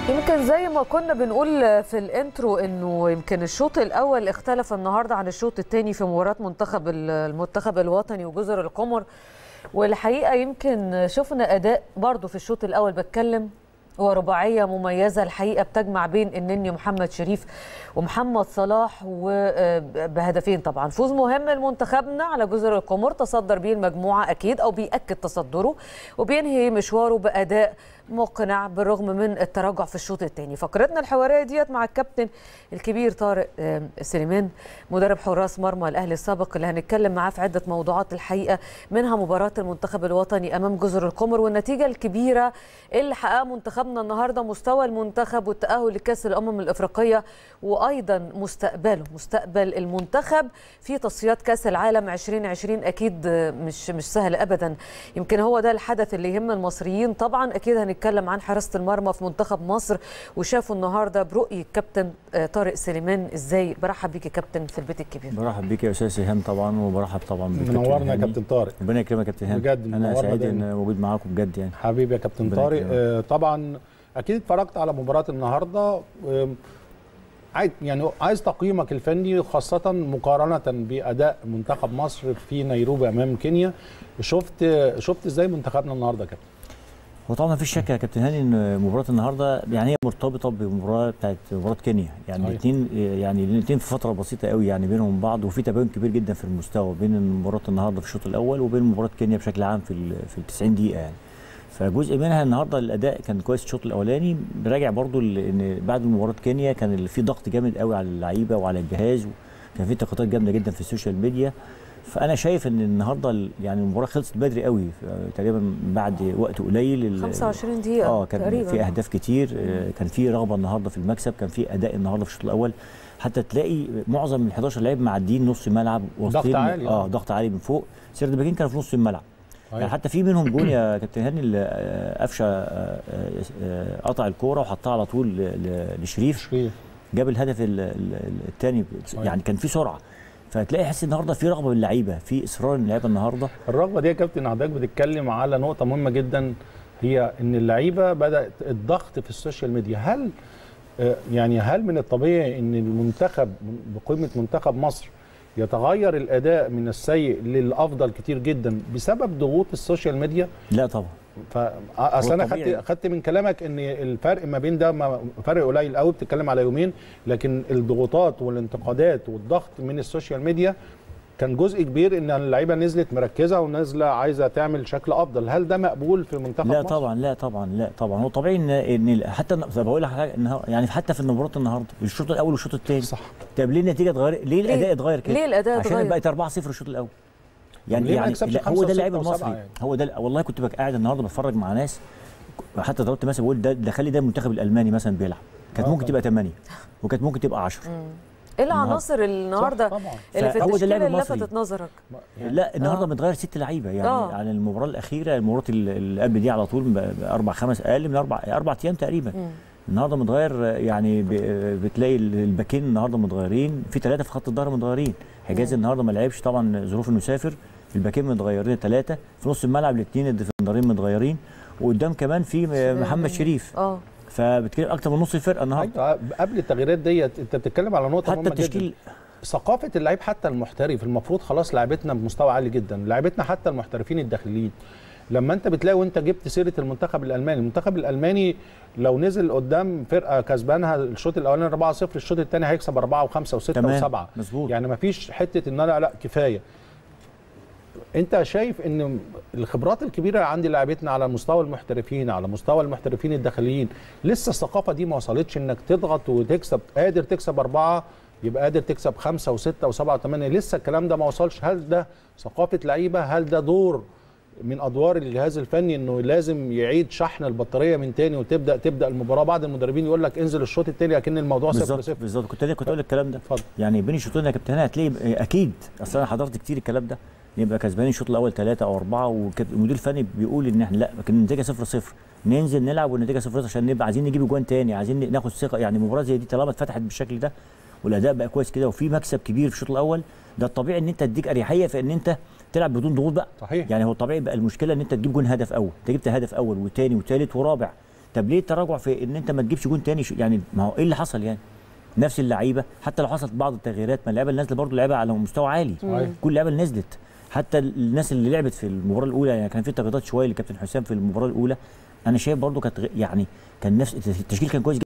يمكن زي ما كنا بنقول في الانترو انه يمكن الشوط الاول اختلف النهارده عن الشوط الثاني في مباراه منتخب المنتخب الوطني وجزر القمر والحقيقه يمكن شفنا اداء برضو في الشوط الاول بتكلم ورباعيه مميزه الحقيقه بتجمع بين النني محمد شريف ومحمد صلاح وبهدفين طبعا فوز مهم لمنتخبنا على جزر القمر تصدر بيه المجموعه اكيد او بياكد تصدره وبينهي مشواره باداء مقنع بالرغم من التراجع في الشوط الثاني فقرتنا الحواريه ديت مع الكابتن الكبير طارق سليمان مدرب حراس مرمى الاهلي السابق اللي هنتكلم معاه في عده موضوعات الحقيقه منها مباراه المنتخب الوطني امام جزر القمر والنتيجه الكبيره اللي حققها منتخبنا النهارده مستوى المنتخب والتاهل لكاس الامم الافريقيه وايضا مستقبله مستقبل المنتخب في تصفيات كاس العالم 2020 اكيد مش مش سهل ابدا يمكن هو ده الحدث اللي يهم المصريين طبعا اكيد هنتكلم عن حراسه المرمى في منتخب مصر وشافوا النهارده برؤيه الكابتن طارق سليمان ازاي برحب بيك يا كابتن في البيت الكبير برحب بيك يا استاذ سهام طبعا وبرحب طبعا بك منورنا يا كابتن طارق ربنا يكرمك يا كابتن هاني بجد انا سعيد ان موجود معاكم بجد يعني حبيبي يا كابتن طارق آه طبعا اكيد اتفرجت على مباراه النهارده آه عايز يعني عايز تقييمك الفني خاصه مقارنه باداء منتخب مصر في نيروبي امام كينيا شفت شفت ازاي منتخبنا النهارده يا كابتن هو طبعا ما فيش شك يا كابتن هاني ان مباراه النهارده يعني هي مرتبطه بمباراه بتاعت مباراه كينيا يعني الاثنين يعني الاثنين في فتره بسيطه قوي يعني بينهم بعض وفي تباين كبير جدا في المستوى بين مباراه النهارده في الشوط الاول وبين مباراه كينيا بشكل عام في في ال 90 دقيقه يعني فجزء منها النهارده الاداء كان كويس الشوط الاولاني براجع برضو ان بعد مباراه كينيا كان في ضغط جامد قوي على اللعيبه وعلى الجهاز وكان في تقاطات جامده جدا في السوشيال ميديا فانا شايف ان النهارده يعني المباراه خلصت بدري قوي تقريبا بعد وقت قليل 25 دقيقه اه كان تقريبا. في اهداف كتير كان في رغبه النهارده في المكسب كان في اداء النهارده في الشوط الاول حتى تلاقي معظم ال 11 لعيب معديين نص الملعب ضغط عالي اه ضغط عالي من فوق سيرد باكين كانوا في نص الملعب أيوة. يعني حتى في منهم جون يا كابتن هاني اللي قفشه قطع الكوره وحطها على طول لشريف شريف جاب الهدف الثاني يعني كان في سرعه فتلاقي حس النهارده في رغبه من اللعيبه في اصرار من اللعيبه النهارده الرغبه دي يا كابتن حضرتك بتتكلم على نقطه مهمه جدا هي ان اللعيبه بدات الضغط في السوشيال ميديا هل يعني هل من الطبيعي ان المنتخب بقيمه منتخب مصر يتغير الاداء من السيء للافضل كتير جدا بسبب ضغوط السوشيال ميديا لا طبعا فاصل انا خدت خدت من كلامك ان الفرق ما بين ده فرق قليل قوي بتتكلم على يومين لكن الضغوطات والانتقادات والضغط من السوشيال ميديا كان جزء كبير ان اللعيبه نزلت مركزه ونازله عايزه تعمل شكل افضل هل ده مقبول في منتخب لا مصر؟ طبعا لا طبعا لا طبعا هو طبيعي ان ان حتى بقول لك حاجه ان يعني حتى في المباراه النهارده الشوط الاول والشوط الثاني صح طب ليه النتيجه اتغيرت ليه الاداء اتغير كده ليه الاداء اتغير عشان بقت 4-0 الشوط الاول يعني يعني هو ده اللاعب المصري يعني. هو ده والله كنت بقى قاعد النهارده بتفرج مع ناس حتى ضربت مثلا بقول ده ده خلي ده المنتخب الالماني مثلا بيلعب كانت ممكن تبقى 8 وكانت ممكن تبقى 10 ايه العناصر النهارده اللي في التشكيله اللي لفتت نظرك؟ لا النهارده آه. متغير ست لعيبه يعني آه. عن المباراه الاخيره المباراه اللي قبل دي على طول باربع خمس اقل من اربع اربع ايام تقريبا مم. النهارده متغير يعني بتلاقي الباكين النهارده متغيرين في ثلاثه في خط الظهر متغيرين حجازي النهارده ما لعبش طبعا ظروف انه يسافر الباكين متغيرين ثلاثه في نص الملعب الاثنين الديفندرين متغيرين وقدام كمان في محمد شريف اه فبتكلم اكتر من نص الفرقه النهارده أيوة قبل التغييرات ديت انت بتتكلم على نقطه حتى التشكيل ثقافه اللعيب حتى المحترف المفروض خلاص لعبتنا بمستوى عالي جدا لعبتنا حتى المحترفين الداخليين لما انت بتلاقي وانت جبت سيره المنتخب الالماني المنتخب الالماني لو نزل قدام فرقه كسبانها الشوط الاولاني 4-0 الشوط الثاني هيكسب 4 و5 و6 و7 مظبوط يعني ما فيش حته ان انا لا كفايه انت شايف ان الخبرات الكبيره عند لاعبتنا على مستوى المحترفين على مستوى المحترفين الداخليين لسه الثقافه دي ما وصلتش انك تضغط وتكسب قادر تكسب اربعه يبقى قادر تكسب خمسه وسته وسبعه وثمانيه لسه الكلام ده ما وصلش هل ده ثقافه لعيبه هل ده دور من ادوار الجهاز الفني انه لازم يعيد شحن البطاريه من تاني وتبدا تبدا المباراه بعض المدربين يقول لك انزل الشوط الثاني اكن الموضوع صفر صفر بالظبط كنت كنت اقول الكلام ده اتفضل يعني بين الشوطين يا كابتن هتلاقي اكيد اصل انا حضرت كتير الكلام ده نبقى كسبانين الشوط الاول ثلاثه او اربعه والمدير الفني بيقول ان احنا لا لكن النتيجه صفر صفر ننزل نلعب والنتيجه صفر عشان نبقى عايزين نجيب اجوان تاني عايزين ناخد ثقه يعني مباراه زي دي طالما اتفتحت بالشكل ده والاداء بقى كويس كده وفي مكسب كبير في الشوط الاول ده الطبيعي ان انت تديك اريحيه في ان انت تلعب بدون ضغوط بقى صحيح يعني هو الطبيعي بقى المشكله ان انت تجيب جون هدف اول انت جبت هدف اول وثاني وثالث ورابع طب ليه التراجع في ان انت ما تجيبش جون تاني شو- يعني ما هو ايه اللي حصل يعني نفس اللعيبه حتى لو حصلت بعض التغييرات ما اللعيبه اللي نازله برضه لعيبه على مستوى عالي صحيح. كل اللعيبه اللي نزلت حتى الناس اللي لعبت في المباراه الاولى يعني كان في تغييرات شويه لكابتن حسام في المباراه الاولى انا شايف برضه كانت غ- يعني كان نفس التشكيل كان كويس